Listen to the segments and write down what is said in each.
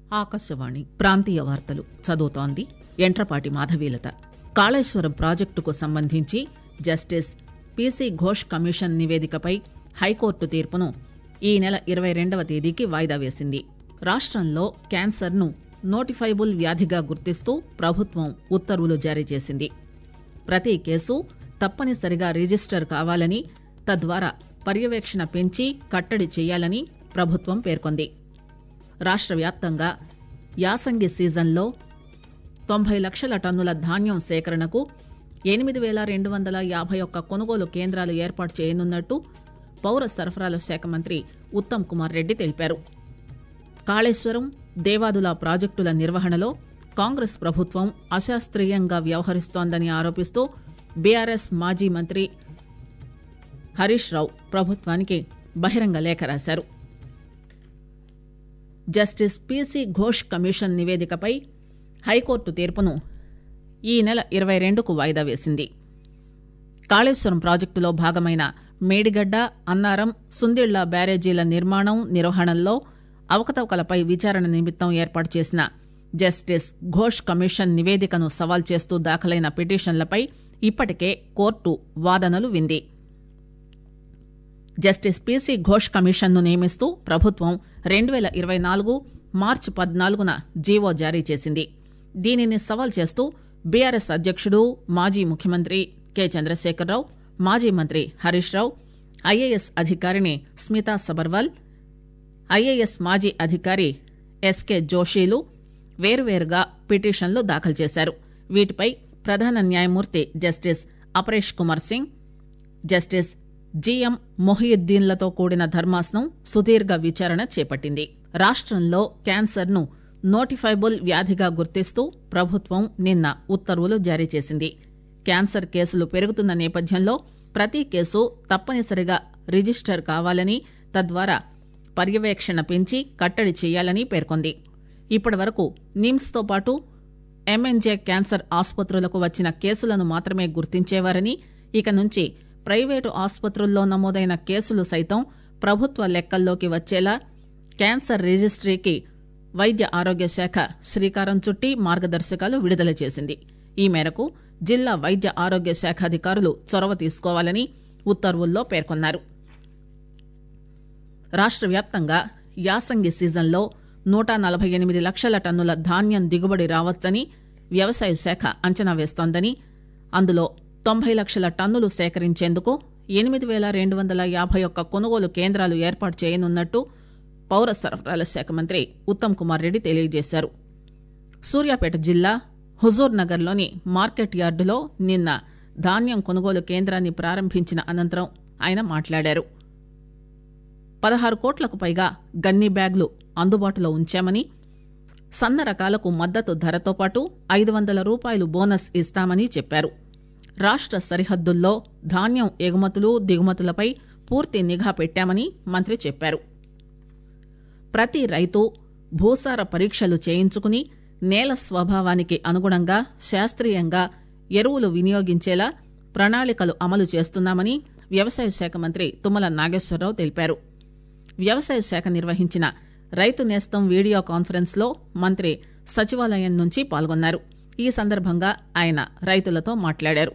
ఆకాశవాణి ప్రాంతీయ వార్తలు చదువుతోంది ఎంట్రపాటి మాధవీలత కాళేశ్వరం ప్రాజెక్టుకు సంబంధించి జస్టిస్ పీసీ ఘోష్ కమిషన్ నివేదికపై హైకోర్టు తీర్పును ఈ నెల ఇరవై రెండవ తేదీకి వాయిదా వేసింది రాష్టంలో క్యాన్సర్ను నోటిఫైబుల్ వ్యాధిగా గుర్తిస్తూ ప్రభుత్వం ఉత్తర్వులు జారీ చేసింది ప్రతి కేసు తప్పనిసరిగా రిజిస్టర్ కావాలని తద్వారా పర్యవేక్షణ పెంచి కట్టడి చేయాలని ప్రభుత్వం పేర్కొంది రాష్ట్ర వ్యాప్తంగా యాసంగి సీజన్లో తొంభై లక్షల టన్నుల ధాన్యం సేకరణకు ఎనిమిది వేల రెండు వందల యాభై ఒక్క కొనుగోలు కేంద్రాలు ఏర్పాటు చేయనున్నట్టు పౌర సరఫరాల శాఖ మంత్రి ఉత్తమ్ కుమార్ రెడ్డి తెలిపారు కాళేశ్వరం దేవాదుల ప్రాజెక్టుల నిర్వహణలో కాంగ్రెస్ ప్రభుత్వం అశాస్త్రీయంగా వ్యవహరిస్తోందని ఆరోపిస్తూ బీఆర్ఎస్ మాజీ మంత్రి హరీష్ రావు ప్రభుత్వానికి బహిరంగ లేఖ రాశారు జస్టిస్ పీసీ ఘోష్ కమిషన్ నివేదికపై హైకోర్టు తీర్పును ఈ నెల ఇరవై రెండుకు వాయిదా వేసింది కాళేశ్వరం ప్రాజెక్టులో భాగమైన మేడిగడ్డ అన్నారం సుందిళ్ల బ్యారేజీల నిర్మాణం నిర్వహణలో అవకతవకలపై విచారణ నిమిత్తం ఏర్పాటు చేసిన జస్టిస్ ఘోష్ కమిషన్ నివేదికను సవాల్ చేస్తూ దాఖలైన పిటిషన్లపై ఇప్పటికే కోర్టు వాదనలు వింది జస్టిస్ పీసీ ఘోష్ కమిషన్ను నియమిస్తూ ప్రభుత్వం రెండు పేల ఇరవై నాలుగు మార్చి పద్నాలుగున జీవో జారీ చేసింది దీనిని సవాల్ చేస్తూ బీఆర్ఎస్ అధ్యక్షుడు మాజీ ముఖ్యమంత్రి కె చంద్రశేఖరరావు మాజీ మంత్రి హరీష్ రావు ఐఏఎస్ అధికారిని స్మితా సబర్వాల్ ఐఏఎస్ మాజీ అధికారి ఎస్కే జోషీలు వేరువేరుగా పిటిషన్లు దాఖలు చేశారు వీటిపై ప్రధాన న్యాయమూర్తి justice Aparesh Kumar Singh justice G M మొహియుద్దీన్లతో కూడిన ధర్మాసనం సుదీర్ఘ విచారణ చేపట్టింది రాష్టంలో క్యాన్సర్ను నోటిఫైబుల్ వ్యాధిగా గుర్తిస్తూ ప్రభుత్వం నిన్న ఉత్తర్వులు జారీ చేసింది క్యాన్సర్ కేసులు పెరుగుతున్న నేపథ్యంలో ప్రతి కేసు తప్పనిసరిగా రిజిస్టర్ కావాలని తద్వారా పర్యవేక్షణ పెంచి కట్టడి చేయాలని పేర్కొంది ఇప్పటి వరకు నిమ్స్తో పాటు ఎంఎన్జే క్యాన్సర్ ఆసుపత్రులకు వచ్చిన కేసులను మాత్రమే గుర్తించేవారని ఇక నుంచి ప్రైవేటు ఆసుపత్రుల్లో నమోదైన కేసులు సైతం ప్రభుత్వ లెక్కల్లోకి వచ్చేలా క్యాన్సర్ రిజిస్ట్రీకి వైద్య ఆరోగ్య శాఖ శ్రీకారం చుట్టి మార్గదర్శకాలు విడుదల చేసింది ఈ మేరకు జిల్లా వైద్య ఆరోగ్య శాఖ అధికారులు చొరవ తీసుకోవాలని ఉత్తర్వుల్లో పేర్కొన్నారు రాష్ట్ర వ్యాప్తంగా యాసంగి సీజన్లో నూట నలభై ఎనిమిది లక్షల టన్నుల ధాన్యం దిగుబడి రావచ్చని వ్యవసాయ శాఖ అంచనా వేస్తోందని అందులో తొంభై లక్షల టన్నులు సేకరించేందుకు ఎనిమిది వేల రెండు వందల యాభై ఒక్క కొనుగోలు కేంద్రాలు ఏర్పాటు చేయనున్నట్టు పౌర సరఫరాల శాఖ మంత్రి ఉత్తమ్ కుమార్ రెడ్డి తెలియజేశారు సూర్యాపేట జిల్లా హుజూర్ నగర్లోని మార్కెట్ యార్డులో నిన్న ధాన్యం కొనుగోలు కేంద్రాన్ని ప్రారంభించిన అనంతరం ఆయన మాట్లాడారు పదహారు కోట్లకు పైగా గన్ని బ్యాగులు అందుబాటులో ఉంచామని సన్న రకాలకు మద్దతు ధరతో పాటు ఐదు వందల రూపాయలు బోనస్ ఇస్తామని చెప్పారు రాష్ట్ర సరిహద్దుల్లో ధాన్యం ఎగుమతులు దిగుమతులపై పూర్తి నిఘా పెట్టామని మంత్రి చెప్పారు ప్రతి రైతు భూసార పరీక్షలు చేయించుకుని నేల స్వభావానికి అనుగుణంగా శాస్త్రీయంగా ఎరువులు వినియోగించేలా ప్రణాళికలు అమలు చేస్తున్నామని వ్యవసాయ శాఖ మంత్రి తుమ్మల నాగేశ్వరరావు తెలిపారు వ్యవసాయ శాఖ నిర్వహించిన రైతు నేస్తం వీడియో కాన్ఫరెన్స్ లో మంత్రి సచివాలయం నుంచి పాల్గొన్నారు ఈ సందర్భంగా ఆయన రైతులతో మాట్లాడారు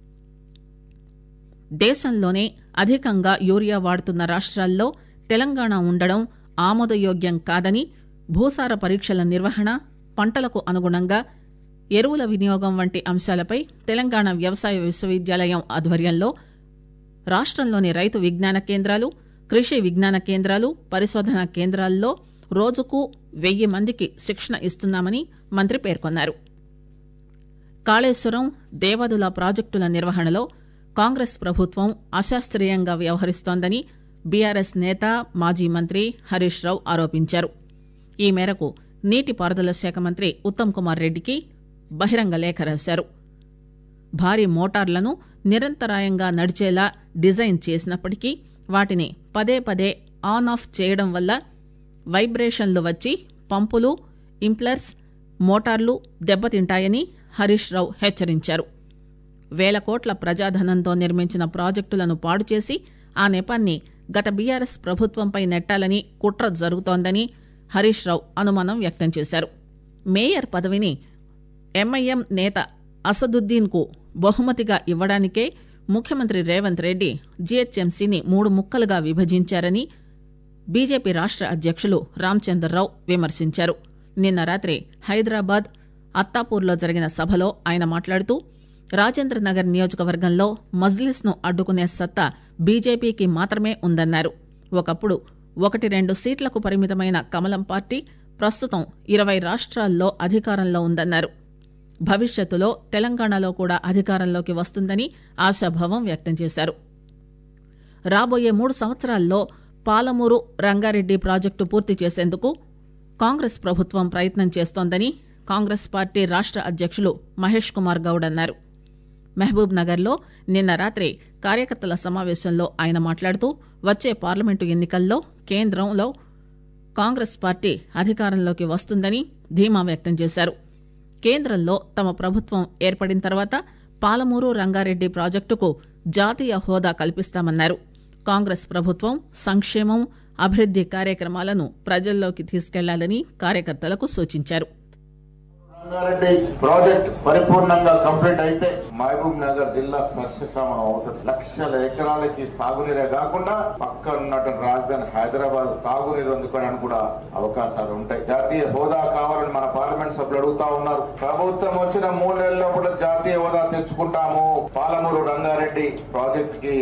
దేశంలోనే అధికంగా యూరియా వాడుతున్న రాష్ట్రాల్లో తెలంగాణ ఉండడం ఆమోదయోగ్యం కాదని భూసార పరీక్షల నిర్వహణ పంటలకు అనుగుణంగా ఎరువుల వినియోగం వంటి అంశాలపై తెలంగాణ వ్యవసాయ విశ్వవిద్యాలయం ఆధ్వర్యంలో రాష్ట్రంలోని రైతు విజ్ఞాన కేంద్రాలు కృషి విజ్ఞాన కేంద్రాలు పరిశోధన కేంద్రాల్లో రోజుకు వెయ్యి మందికి శిక్షణ ఇస్తున్నామని మంత్రి పేర్కొన్నారు కాళేశ్వరం దేవాదుల ప్రాజెక్టుల నిర్వహణలో కాంగ్రెస్ ప్రభుత్వం అశాస్త్రీయంగా వ్యవహరిస్తోందని బీఆర్ఎస్ నేత మాజీ మంత్రి హరీష్ రావు ఆరోపించారు ఈ మేరకు నీటిపారుదల శాఖ మంత్రి ఉత్తమ్ కుమార్ రెడ్డికి బహిరంగ లేఖ రాశారు భారీ మోటార్లను నిరంతరాయంగా నడిచేలా డిజైన్ చేసినప్పటికీ వాటిని పదే పదే ఆన్ ఆఫ్ చేయడం వల్ల వైబ్రేషన్లు వచ్చి పంపులు ఇంప్లర్స్ మోటార్లు దెబ్బతింటాయని హరీష్ రావు హెచ్చరించారు వేల కోట్ల ప్రజాధనంతో నిర్మించిన ప్రాజెక్టులను పాడు చేసి ఆ నెపాన్ని గత బీఆర్ఎస్ ప్రభుత్వంపై నెట్టాలని కుట్ర జరుగుతోందని హరీష్ రావు అనుమానం వ్యక్తం చేశారు మేయర్ పదవిని ఎంఐఎం నేత అసదుద్దీన్ కు బహుమతిగా ఇవ్వడానికే ముఖ్యమంత్రి రేవంత్ రెడ్డి జీహెచ్ఎంసీని మూడు ముక్కలుగా విభజించారని బీజేపీ రాష్ట అధ్యక్షులు రామచందర్రావు విమర్శించారు నిన్న రాత్రి హైదరాబాద్ అత్తాపూర్లో జరిగిన సభలో ఆయన మాట్లాడుతూ రాజేంద్రనగర్ నియోజకవర్గంలో మజ్లిస్ ను అడ్డుకునే సత్తా బీజేపీకి మాత్రమే ఉందన్నారు ఒకప్పుడు ఒకటి రెండు సీట్లకు పరిమితమైన కమలం పార్టీ ప్రస్తుతం ఇరవై రాష్ట్రాల్లో అధికారంలో ఉందన్నారు భవిష్యత్తులో తెలంగాణలో కూడా అధికారంలోకి వస్తుందని ఆశాభావం వ్యక్తం చేశారు రాబోయే మూడు సంవత్సరాల్లో పాలమూరు రంగారెడ్డి ప్రాజెక్టు పూర్తి చేసేందుకు కాంగ్రెస్ ప్రభుత్వం ప్రయత్నం చేస్తోందని కాంగ్రెస్ పార్టీ రాష్ట అధ్యక్షులు మహేష్ కుమార్ గౌడ్ అన్నారు మహబూబ్ నగర్లో నిన్న రాత్రి కార్యకర్తల సమావేశంలో ఆయన మాట్లాడుతూ వచ్చే పార్లమెంటు ఎన్నికల్లో కేంద్రంలో కాంగ్రెస్ పార్టీ అధికారంలోకి వస్తుందని ధీమా వ్యక్తం చేశారు కేంద్రంలో తమ ప్రభుత్వం ఏర్పడిన తర్వాత పాలమూరు రంగారెడ్డి ప్రాజెక్టుకు జాతీయ హోదా కల్పిస్తామన్నారు కాంగ్రెస్ ప్రభుత్వం సంక్షేమం అభివృద్ది కార్యక్రమాలను ప్రజల్లోకి తీసుకెళ్లాలని కార్యకర్తలకు సూచించారు రంగారెడ్డి ప్రాజెక్ట్ పరిపూర్ణంగా కంప్లీట్ అయితే మహబూబ్ నగర్ జిల్లా సస్యశ్యామలం అవుతుంది లక్షల ఎకరాలకి సాగునీరే కాకుండా పక్కన ఉన్నటువంటి రాజధాని హైదరాబాద్ తాగునీరు అందుకోవడానికి కూడా అవకాశాలు ఉంటాయి జాతీయ హోదా కావాలని మన పార్లమెంట్ సభ్యులు అడుగుతా ఉన్నారు ప్రభుత్వం వచ్చిన మూడు నెలల లోపల జాతీయ హోదా తెచ్చుకుంటాము పాలమూరు రంగారెడ్డి ప్రాజెక్ట్ కి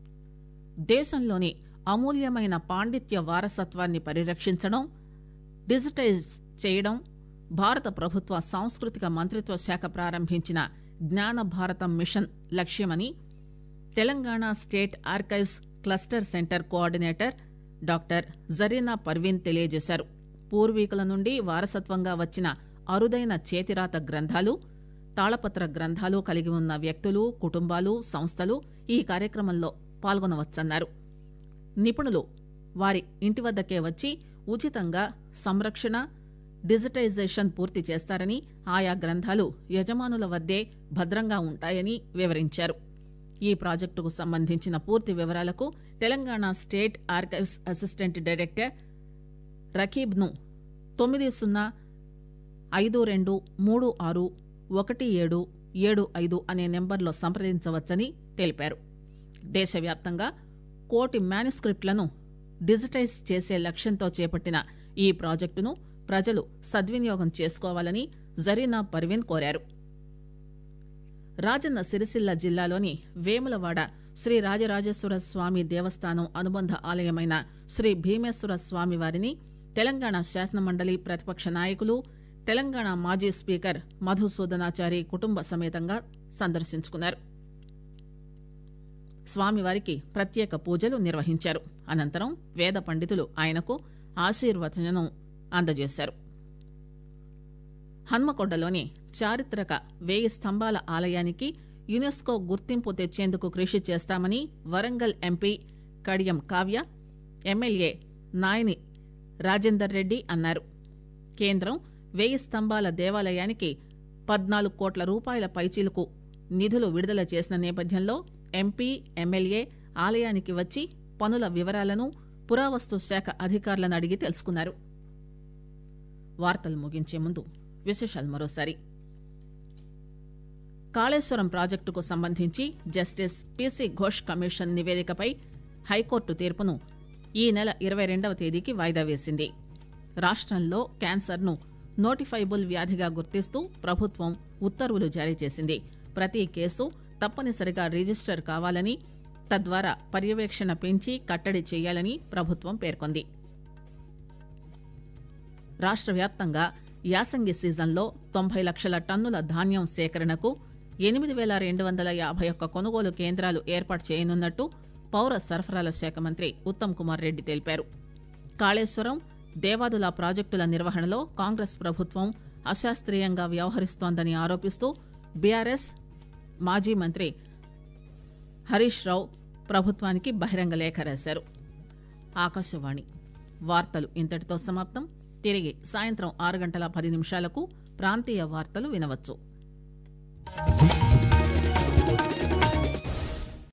దేశంలోని అమూల్యమైన పాండిత్య వారసత్వాన్ని పరిరక్షించడం డిజిటైజ్ చేయడం భారత ప్రభుత్వ సాంస్కృతిక మంత్రిత్వ శాఖ ప్రారంభించిన జ్ఞాన భారతం మిషన్ లక్ష్యమని Telangana state archives cluster centre coordinator doctor Zareena Parveen తెలియజేశారు పూర్వీకుల నుండి వారసత్వంగా వచ్చిన అరుదైన చేతిరాత గ్రంథాలు తాళపత్ర గ్రంథాలు కలిగి ఉన్న వ్యక్తులు కుటుంబాలు సంస్థలు ఈ కార్యక్రమంలో పాల్గొనవచ్చన్నారు నిపుణులు వారి ఇంటి వద్దకే వచ్చి ఉచితంగా సంరక్షణ డిజిటైజేషన్ పూర్తి చేస్తారని ఆయా గ్రంథాలు యజమానుల వద్దే భద్రంగా ఉంటాయని వివరించారు ఈ ప్రాజెక్టుకు సంబంధించిన పూర్తి వివరాలకు Telangana state archives assistant director రకీబ్ను తొమ్మిది సున్నా ఐదు రెండు మూడు ఆరు ఒకటి ఏడు ఏడు ఐదు అనే నెంబర్లో సంప్రదించవచ్చని తెలిపారు దేశవ్యాప్తంగా కోటి మేనుస్క్రిప్ట్లను డిజిటైజ్ చేసే లక్ష్యంతో చేపట్టిన ఈ ప్రాజెక్టును ప్రజలు సద్వినియోగం చేసుకోవాలని జరీనా పర్వీన్ కోరారు రాజన్న సిరిసిల్ల జిల్లాలోని వేములవాడ శ్రీ రాజరాజేశ్వర స్వామి దేవస్థానం అనుబంధ ఆలయమైన శ్రీ భీమేశ్వర స్వామి వారిని తెలంగాణ శాసనమండలి ప్రతిపక్ష నాయకులు తెలంగాణ మాజీ స్పీకర్ మధుసూదనాచారి కుటుంబ సమేతంగా సందర్శించుకున్నారు స్వామివారికి ప్రత్యేక పూజలు నిర్వహించారు అనంతరం వేద పండితులు ఆయనకు ఆశీర్వచనం అందజేశారు హన్మకొండలోని చారిత్రక వేయి స్తంభాల ఆలయానికి యునెస్కో గుర్తింపు తెచ్చేందుకు కృషి చేస్తామని వరంగల్ ఎంపీ కడియం కావ్య ఎమ్మెల్యే నాయని రాజేందర్ రెడ్డి అన్నారు కేంద్రం వేయి స్తంభాల దేవాలయానికి పద్నాలుగు కోట్ల రూపాయల పైచీలకు నిధులు విడుదల చేసిన నేపథ్యంలో ఎంపీ ఎమ్మెల్యే ఆలయానికి వచ్చి పనుల వివరాలను పురావస్తు శాఖ అధికారులను అడిగి తెలుసుకున్నారు వార్తలు ముగించే ముందు విశేషాలు మరోసారి కాళేశ్వరం ప్రాజెక్టుకు సంబంధించి జస్టిస్ పిసి ఘోష్ కమిషన్ నివేదికపై హైకోర్టు తీర్పును ఈ నెల ఇరవై రెండవ తేదీకి వాయిదా వేసింది రాష్ట్రంలో క్యాన్సర్ను నోటిఫైబుల్ వ్యాధిగా గుర్తిస్తూ ప్రభుత్వం ఉత్తర్వులు జారీ చేసింది ప్రతి కేసు తప్పనిసరిగా రిజిస్టర్ కావాలని తద్వారా పర్యవేక్షణ పెంచి కట్టడి చేయాలని ప్రభుత్వం పేర్కొంది రాష్ట్ర వ్యాప్తంగా యాసంగి సీజన్లో తొంభై లక్షల టన్నుల ధాన్యం సేకరణకు ఎనిమిది వేల రెండు వందల యాభై ఒక్క కొనుగోలు కేంద్రాలు ఏర్పాటు చేయనున్నట్టు పౌర సరఫరాల శాఖ మంత్రి ఉత్తమ్ కుమార్ రెడ్డి తెలిపారు కాళేశ్వరం దేవాదుల ప్రాజెక్టుల నిర్వహణలో కాంగ్రెస్ ప్రభుత్వం అశాస్త్రీయంగా వ్యవహరిస్తోందని ఆరోపిస్తూ బీఆర్ఎస్ మాజీ మంత్రి హరీష్ రావు ప్రభుత్వానికి బహిరంగ లేఖ రాశారు ఆకాశవాణి వార్తలు ఇంతటితో సమాప్తం తిరిగి సాయంత్రం ఆరు గంటల పది నిమిషాలకు ప్రాంతీయ వార్తలు వినవచ్చు